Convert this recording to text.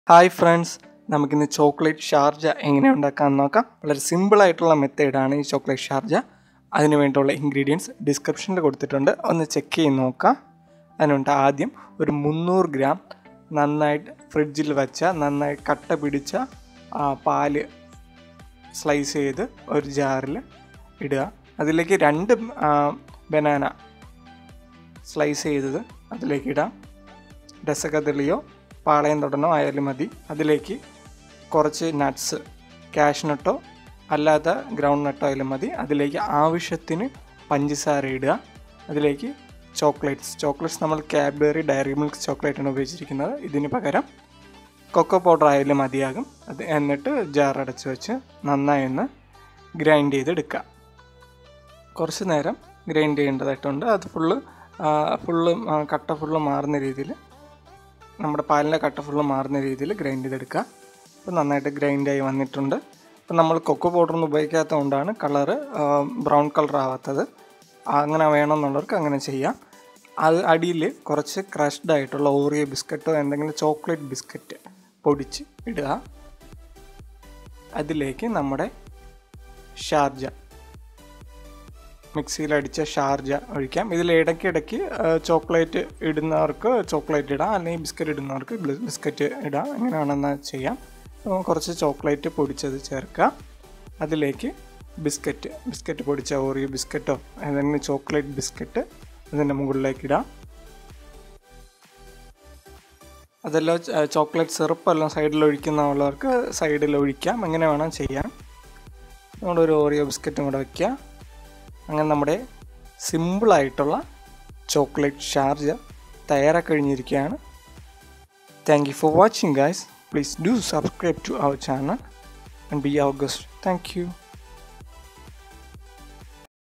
hi friends നമുക്കിന്ന് chocolate Sharjah എങ്ങനെ ഉണ്ടാക്കാമെന്ന് നോക്കാം വളരെ സിമ്പിളായിട്ടുള്ള മെത്തേഡാണ് ഈ ചോക്ലേറ്റ് ഷാർജ അതിന് വേണ്ടിയുള്ള ഇൻഗ്രീഡിയൻസ് ഡിസ്ക്രിപ്ഷനിൽ കൊടുത്തിട്ടുണ്ട് ഒന്ന് ചെക്ക് ചെയ്ത് നോക്കാം അതിനുണ്ട് ആദ്യം ഒരു മുന്നൂറ് ഗ്രാം നന്നായിട്ട് ഫ്രിഡ്ജിൽ വെച്ച നന്നായി കട്ട പിടിച്ച ആ, പാല് സ്ലൈസ് ചെയ്ത് ഒരു ജാറിൽ ഇടുക അതിലേക്ക് രണ്ട് ബനാന സ്ലൈസ് ചെയ്തത് അതിലേക്ക് ഇടാം രസകദളിയോ പാളയം തൊടനോ ആയാലും മതി അതിലേക്ക് കുറച്ച് നട്ട്സ് കാഷ്നട്ടോ അല്ലാത്ത ഗ്രൗണ്ട് നട്ടോ ആയാലും മതി അതിലേക്ക് ആവശ്യത്തിന് പഞ്ചസാര ഇടുക അതിലേക്ക് ചോക്ലേറ്റ്സ് ചോക്ലേറ്റ്സ് നമ്മൾ കാഡ്ബറി ഡയറി മിൽക്ക് ചോക്ലേറ്റാണ് ഉപയോഗിച്ചിരിക്കുന്നത് ഇതിന് പകരം കൊക്കോ പൗഡർ ആയാലും മതിയാകും അത് എന്നിട്ട് ജാർ അടച്ച് വെച്ച് നന്നായി ഒന്ന് ഗ്രൈൻഡ് ചെയ്തെടുക്കുക കുറച്ച് നേരം ഗ്രൈൻഡ് ചെയ്യേണ്ടതായിട്ടുണ്ട് അത് ഫുള്ള് ഫുള്ള് കട്ട ഫുള്ള് മാറുന്ന രീതിയിൽ നമ്മുടെ പാലിൻ്റെ കട്ട ഫുള്ള് മാറുന്ന രീതിയിൽ ഗ്രൈൻഡ് ചെയ്തെടുക്കുക അപ്പോൾ നന്നായിട്ട് ഗ്രൈൻഡായി വന്നിട്ടുണ്ട് അപ്പോൾ നമ്മൾ കൊക്കോ പൗഡറൊന്നും ഉപയോഗിക്കാത്തത് കൊണ്ടാണ് കളറ് ബ്രൗൺ കളർ ആവാത്തത് അങ്ങനെ വേണമെന്നുള്ളവർക്ക് അങ്ങനെ ചെയ്യാം അത് അടിയിൽ കുറച്ച് ക്രഷ്ഡ് ആയിട്ടുള്ള ഓറിയോ ബിസ്ക്കറ്റോ എന്തെങ്കിലും ചോക്ലേറ്റ് ബിസ്ക്കറ്റ് പൊടിച്ച് ഇടുക അതിലേക്ക് നമ്മുടെ ഷാർജ മിക്സിയിൽ അടിച്ച ഷാർജ ഒഴിക്കാം ഇതിൽ ഇടയ്ക്കിടയ്ക്ക് ചോക്ലേറ്റ് ഇടുന്നവർക്ക് ചോക്ലേറ്റ് ഇടാം അല്ലെങ്കിൽ ബിസ്ക്കറ്റ് ഇടുന്നവർക്ക് ബിസ്ക്കറ്റ് ഇടാം എങ്ങനെയാണെന്ന് ചെയ്യാം അപ്പോൾ കുറച്ച് ചോക്ലേറ്റ് പൊടിച്ചത് ചേർക്കുക അതിലേക്ക് ബിസ്ക്കറ്റ് ബിസ്ക്കറ്റ് പൊടിച്ച ഓറിയോ ബിസ്ക്കറ്റോ ഏതെങ്കിലും ചോക്ലേറ്റ് ബിസ്ക്കറ്റ് അതിൻ്റെ മുകളിലേക്ക് ഇടാം അതെല്ലാം ചോക്ലേറ്റ് സിറപ്പെല്ലാം സൈഡിൽ ഒഴിക്കുന്ന ഉള്ളവർക്ക് സൈഡിൽ ഒഴിക്കാം എങ്ങനെ വേണം ചെയ്യാം നമ്മുടെ ഒരു ഓറിയോ ബിസ്ക്കറ്റും കൂടെ വയ്ക്കുക അങ്ങനെ നമ്മുടെ സിമ്പിളായിട്ടുള്ള ചോക്ലേറ്റ് ഷാർജ തയ്യാറാക്കി കഴിഞ്ഞിരിക്കുകയാണ് thank you for watching guys please do subscribe to our channel and be our guest thank U